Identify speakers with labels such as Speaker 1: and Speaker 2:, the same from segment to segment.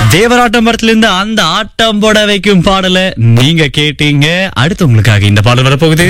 Speaker 1: தேவராட்டம் படத்துல இருந்து அந்த ஆட்டம் போட வைக்கும் பாடல நீங்க கேட்டீங்க அடுத்து உங்களுக்காக இந்த பாடல் வரப்போகுது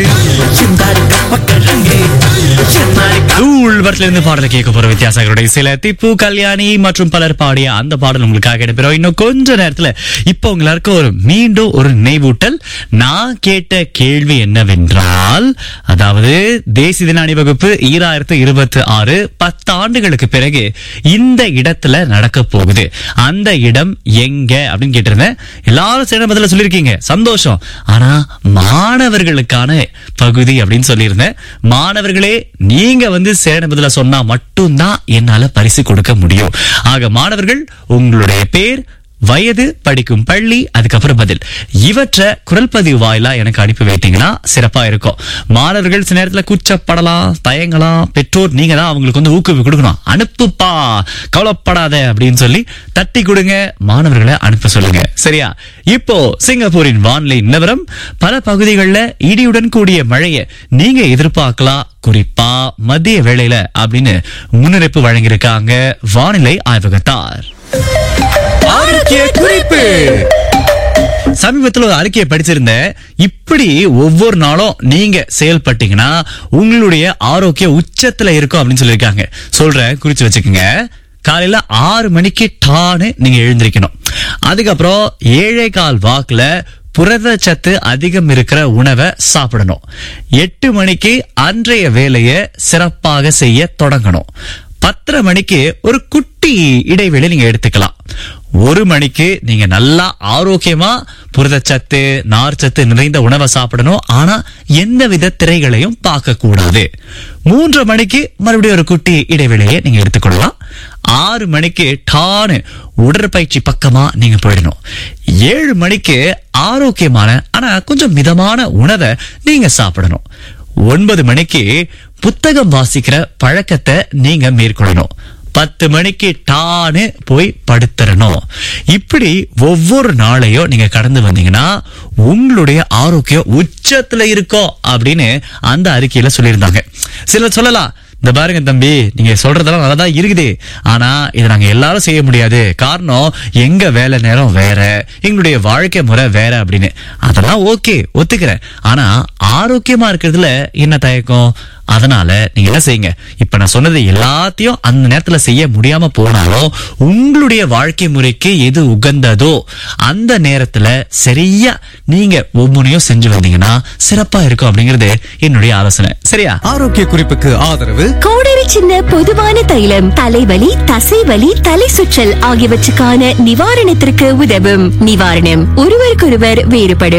Speaker 1: தூள் படத்துல இருந்து பாடல கேட்க போற வித்தியாசங்களுடைய சில திப்பு கல்யாணி மற்றும் பலர் பாடிய அந்த பாடல் உங்களுக்காக இடம்பெறும் இன்னும் கொஞ்ச நேரத்துல இப்ப உங்களுக்கு ஒரு மீண்டும் ஒரு நினைவூட்டல் நான் கேட்ட கேள்வி என்னவென்றால் அதாவது தேசிய தின அணிவகுப்பு ஈராயிரத்து இருபத்தி ஆறு பத்து ஆண்டுகளுக்கு பிறகு இந்த இடத்துல நடக்க போகுது அந்த இடம் எங்க அப்படின்னு கேட்டிருந்தேன் எல்லாரும் சில பதில சொல்லியிருக்கீங்க சந்தோஷம் ஆனா மாணவர்களுக்கான பகுதி அப்படின்னு சொல்லியிருந்தேன் மாணவர்களே நீங்க வந்து சேன பதில சொன்னா மட்டும்தான் என்னால பரிசு கொடுக்க முடியும் ஆக மாணவர்கள் உங்களுடைய பேர் வயது படிக்கும் பள்ளி அதுக்கப்புறம் பதில் இவற்றை குரல் பதிவு வாயிலா எனக்கு அனுப்பி வைத்தீங்கன்னா சிறப்பா இருக்கும் மாணவர்கள் சில நேரத்துல கூச்சப்படலாம் தயங்கலாம் பெற்றோர் நீங்க தான் அவங்களுக்கு வந்து ஊக்குவிப்பு கொடுக்கணும் அனுப்புப்பா கவலைப்படாத அப்படின்னு சொல்லி தட்டி கொடுங்க மாணவர்களை அனுப்ப சொல்லுங்க சரியா இப்போ சிங்கப்பூரின் வானிலை நிலவரம் பல பகுதிகளில் இடியுடன் கூடிய மழையை நீங்க எதிர்பார்க்கலாம் குறிப்பா மதிய வேளையில அப்படின்னு முன்னறிப்பு வழங்கியிருக்காங்க வானிலை ஆய்வகத்தார் ஆரோக்கிய குறிப்பு சமீபத்தில் ஒரு அறிக்கையை படிச்சிருந்தேன் இப்படி ஒவ்வொரு நாளும் நீங்க செயல்பட்டீங்கன்னா உங்களுடைய ஆரோக்கிய உச்சத்துல இருக்கும் அப்படின்னு சொல்லியிருக்காங்க சொல்றேன் குறிச்சு வச்சுக்கோங்க காலையில ஆறு மணிக்கு டான்னு நீங்க எழுந்திருக்கணும் அதுக்கப்புறம் ஏழை கால் வாக்குல புரதச்சத்து அதிகம் இருக்கிற உணவை சாப்பிடணும் எட்டு மணிக்கு அன்றைய வேலையை சிறப்பாக செய்ய தொடங்கணும் பத்தரை மணிக்கு ஒரு குட்டி இடைவெளி நீங்க எடுத்துக்கலாம் ஒரு மணிக்கு நீங்க நல்லா ஆரோக்கியமா புரதச்சத்து நார்ச்சத்து நிறைந்த உணவை சாப்பிடணும் ஆனா எந்தவித திரைகளையும் பார்க்க கூடாது மூன்று மணிக்கு மறுபடியும் ஒரு குட்டி இடைவெளியை நீங்க எடுத்துக்கொள்ளலாம் ஆறு மணிக்கு டானு உடற்பயிற்சி பக்கமா நீங்க போயிடணும் ஏழு மணிக்கு ஆரோக்கியமான ஆனா கொஞ்சம் மிதமான உணவை நீங்க சாப்பிடணும் ஒன்பது மணிக்கு புத்தகம் வாசிக்கிற பழக்கத்தை நீங்க மேற்கொள்ளணும் பத்து மணிக்கு டான்னு போய் படுத்துறணும் இப்படி ஒவ்வொரு நாளையும் நீங்க கடந்து வந்தீங்கன்னா உங்களுடைய ஆரோக்கியம் உச்சத்துல இருக்கும் அப்படின்னு அந்த அறிக்கையில சொல்லியிருந்தாங்க சிலர் சொல்லலாம் இந்த பாருங்க தம்பி நீங்க சொல்றதெல்லாம் நல்லா தான் இருக்குது ஆனா இதை நாங்க எல்லாரும் செய்ய முடியாது காரணம் எங்க வேலை நேரம் வேற எங்களுடைய வாழ்க்கை முறை வேற அப்படின்னு அதெல்லாம் ஓகே ஒத்துக்கிறேன் ஆனா ஆரோக்கியமா இருக்கிறதுல என்ன தயக்கம் அதனால நீங்க என்ன செய்யுங்க இப்ப நான் சொன்னது எல்லாத்தையும் அந்த நேரத்துல செய்ய முடியாம போனாலும் உங்களுடைய வாழ்க்கை முறைக்கு எது உகந்ததோ அந்த நேரத்துல சரியா நீங்க ஒவ்வொன்றையும் செஞ்சு வந்தீங்கன்னா சிறப்பா இருக்கும் அப்படிங்கிறது என்னுடைய ஆலோசனை சரியா
Speaker 2: ஆரோக்கிய குறிப்புக்கு ஆதரவு
Speaker 3: கோடரி சின்ன பொதுவான தைலம் தலைவலி தசைவலி தலை சுற்றல் ஆகியவற்றுக்கான நிவாரணத்திற்கு உதவும் நிவாரணம் ஒருவருக்கொருவர் வேறுபடும்